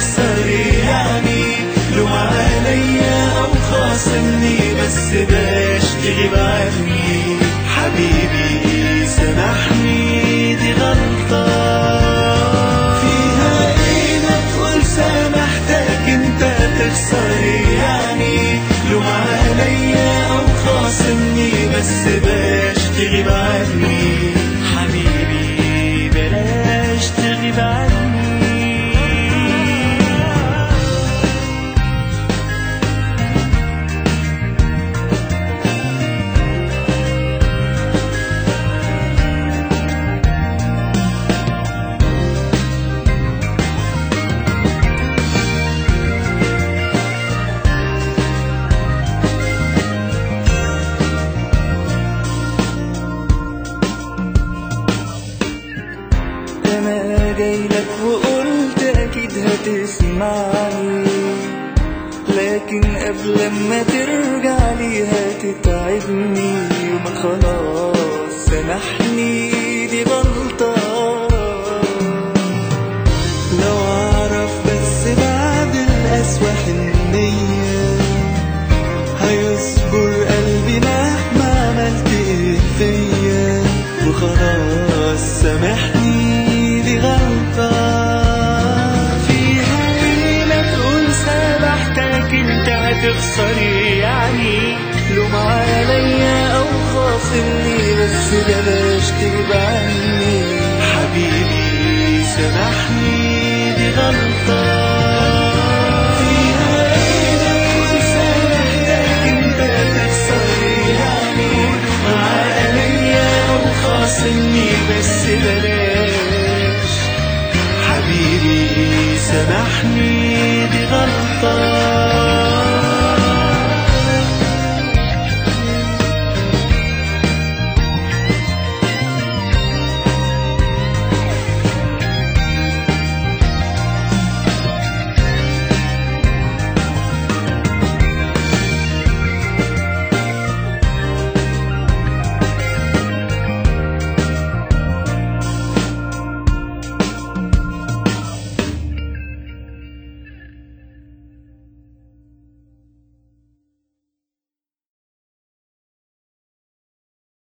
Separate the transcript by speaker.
Speaker 1: هتخسر يعني لوم عليا او خاصمني بس باش تغيب عني حبيبي سامحني دي غلطة فيها ايه ما تقول سامحتك انت تخسر يعني لوم عليا او خاصمني بس باش تغيب عني حبيبي بلاش تغيب عني
Speaker 2: انا جايلك وقلت اكيد هتسمعني لكن قبل ما ترجع لي هتتعبني وما خلاص سامحني دي غلطة لو اعرف بس بعد القسوة حنية هيصبر قلبي مهما عملت ايه فيا وخلاص سامحني دي غلطة
Speaker 1: فيها ايه ما تقول سامحتك انت هتخسر يعني
Speaker 2: لوم عليا او خاصمني بس بلاش تغيب عني
Speaker 1: حبيبي سامحني